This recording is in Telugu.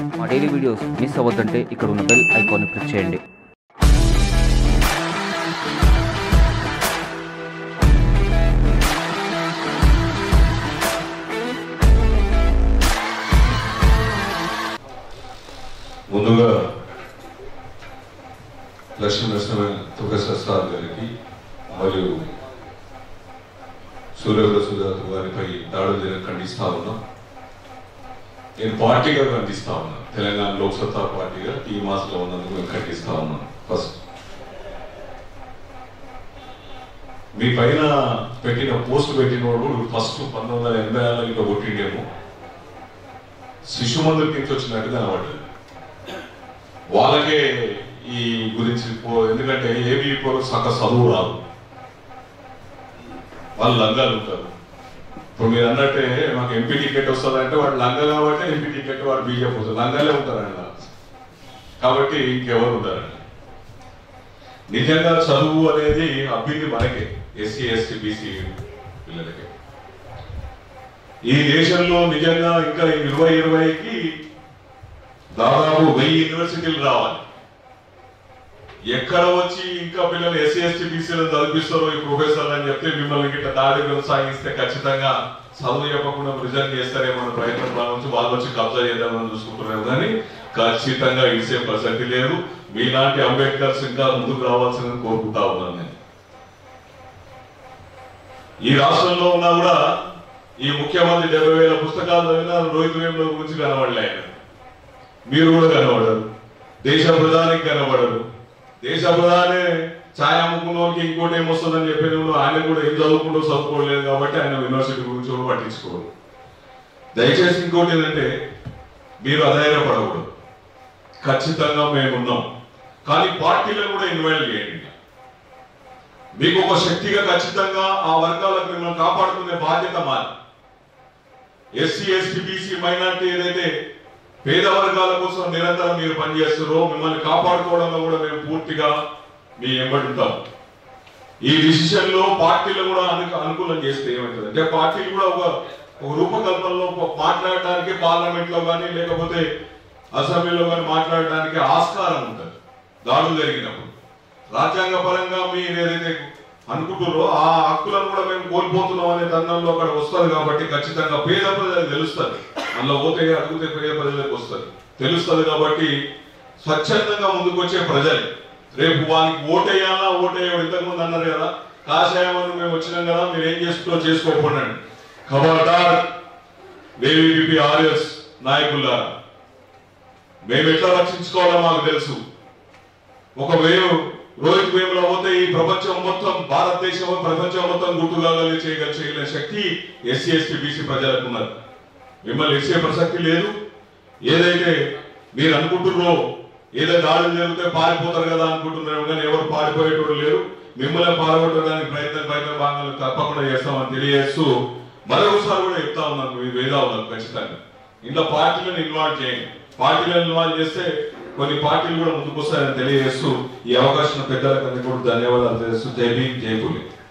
మా డైలీ వీడియోస్ మిస్ అవ్వద్దంటే ఇక్కడ ఉన్న బెల్ ఐకాన్ని క్లిక్ చేయండి ముందుగా లక్ష్మీ నరసింహన్ ప్రొఫెసర్ సార్ గారికి మరియు సూర్యవర సుజాత గారిపై దాడులు జరిగిన ఖండిస్తా ఉన్నా నేను పార్టీగా ఖండిస్తా ఉన్నా తెలంగాణ లోక్సత్తా పార్టీగా ఈ మాసంలో ఉన్నందుకు నేను ఖండిస్తా ఉన్నాను ఫస్ట్ మీ పైన పెట్టిన పోస్ట్ పెట్టినోడు ఫస్ట్ పంతొమ్మిది వందల ఎనభై ఆరులో ఇంకా కొట్టిండేమో శిశు మందిర్ నుంచి వచ్చినట్టు కనబడ్డది వాళ్ళకే ఈ గురించి పో- ఎందుకంటే ఏబీ సగ చదువు రాదు వాళ్ళు లంగాలు ఉంటారు ఇప్పుడు మీరు అన్నట్టే మాకు ఎంపీ టికెట్ వస్తుందంటే వాడు లంగ కాబట్టి ఎంపీ టికెట్ వాడు బీజేపీ వస్తుంది లంగాలే ఉంటారండి కాబట్టి ఇంకెవరు ఉంటారండి నిజంగా చదువు అనేది అభివృద్ధి మనకే ఎస్సీ ఎస్టీ బీసీ పిల్లలకి ఈ దేశంలో నిజంగా ఇంకా ఇరవై ఇరవైకి దాదాపు వెయ్యి యూనివర్సిటీలు రావాలి ఎక్కడ వచ్చి ఇంకా పిల్లలు ఎస్సీ ఎస్టీ బీసీలను చదివిస్తారో ఈ ప్రొఫెసర్లు అని చెప్తే మిమ్మల్ని గిట్ల దాడి కొనసాగిస్తే ఖచ్చితంగా చదువు చెప్పకుండా రిజైన్ చేస్తారేమో అనే ప్రయత్నం భావించి వాళ్ళు వచ్చి కబ్జా చేద్దామని చూసుకుంటున్నారు కానీ ఖచ్చితంగా ఇడిసే ప్రసక్తి లేదు మీలాంటి అంబేద్కర్స్ ఇంకా ముందుకు రావాల్సిందని కోరుకుంటా ఉన్నాను నేను ఈ రాష్ట్రంలో ఉన్నా కూడా ఈ ముఖ్యమంత్రి డెబ్బై వేల పుస్తకాలు చదివినా రోహిత్ వేముల గురించి కనబడలే ఆయన మీరు కూడా కనబడరు దేశ ప్రధానికి కనబడరు దేశ ప్రధాని ఛాయ అమ్ముకున్నోనికి ఇంకోటి ఏమొస్తుందని చెప్పిన ఆయన కూడా ఏం చదువుకుంటూ చదువుకోలేదు కాబట్టి ఆయన యూనివర్సిటీ గురించి కూడా పట్టించుకోరు దయచేసి ఇంకోటి ఏంటంటే మీరు అధైర్యపడకూడదు ఖచ్చితంగా మేము ఉన్నాం కానీ పార్టీలను కూడా ఇన్వాల్వ్ చేయండి మీకు ఒక శక్తిగా ఖచ్చితంగా ఆ వర్గాలకు మిమ్మల్ని కాపాడుకునే బాధ్యత మాది ఎస్సీ ఎస్టీ బీసీ మైనార్టీ ఏదైతే పేద వర్గాల కోసం నిరంతరం మీరు పనిచేస్తున్నారో మిమ్మల్ని కాపాడుకోవడంలో కూడా మేము పూర్తిగా మీ ఎంబడి ఉంటాం ఈ డిసిషన్ లో పార్టీలు కూడా అను అనుకూలం చేస్తే ఏమవుతుంది అంటే పార్టీలు కూడా ఒక ఒక రూపకల్పనలో ఒక మాట్లాడడానికి పార్లమెంట్ లో కానీ లేకపోతే అసెంబ్లీలో కానీ మాట్లాడడానికి ఆస్కారం ఉంటుంది దాడులు జరిగినప్పుడు రాజ్యాంగ పరంగా మీరు ఏదైతే అనుకుంటున్నారో ఆ హక్కులను కూడా మేము కోల్పోతున్నాం అనే తరుణంలో అక్కడ వస్తుంది కాబట్టి ఖచ్చితంగా పేద ప్రజలకు తెలుస్తుంది అందులో పోతే అడిగితే పేద ప్రజలకు వస్తుంది తెలుస్తుంది కాబట్టి స్వచ్ఛందంగా ముందుకు వచ్చే ప్రజలు రేపు వానికి ఓటేయాలా ఓటేయడం ఇంతకుముందు అన్నారు కదా కాషాయం అని మేము వచ్చినాం కదా మీరు ఏం చేస్తుందో చేసుకోకపోండి ఖబర్దార్ బేబీ ఆర్ఎస్ నాయకులారా మేము ఎట్లా రక్షించుకోవాలో మాకు తెలుసు ఒక వేవ్ రోహిత్ వేవ్ లో పోతే ఈ ప్రపంచం మొత్తం భారతదేశం ప్రపంచం మొత్తం గుట్టుగాగలి చేయగల చేయగలిగిన శక్తి ఎస్సీ ఎస్టీ బీసీ ప్రజలకు ఉన్నది మిమ్మల్ని ఇచ్చే ప్రసక్తి లేదు ఏదైతే మీరు అనుకుంటున్నారో ఏదో దాడులు జరిగితే పారిపోతారు కదా అనుకుంటున్నారు కానీ ఎవరు పారిపోయేటోడు లేరు మిమ్మల్ని పాల్గొట్టడానికి ప్రయత్నం ప్రయత్నం భాగంగా తప్పకుండా చేస్తామని తెలియజేస్తూ మరొకసారి కూడా చెప్తా ఉన్నాను మీ వేదావులకు ఖచ్చితంగా ఇంట్లో పార్టీలను ఇన్వాల్వ్ చేయండి పార్టీలను ఇన్వాల్వ్ చేస్తే కొన్ని పార్టీలు కూడా ముందుకు వస్తాయని తెలియజేస్తూ ఈ అవకాశం పెద్దలకు కూడా ధన్యవాదాలు తెలియజేస్తూ జై భీమ్ జై పులి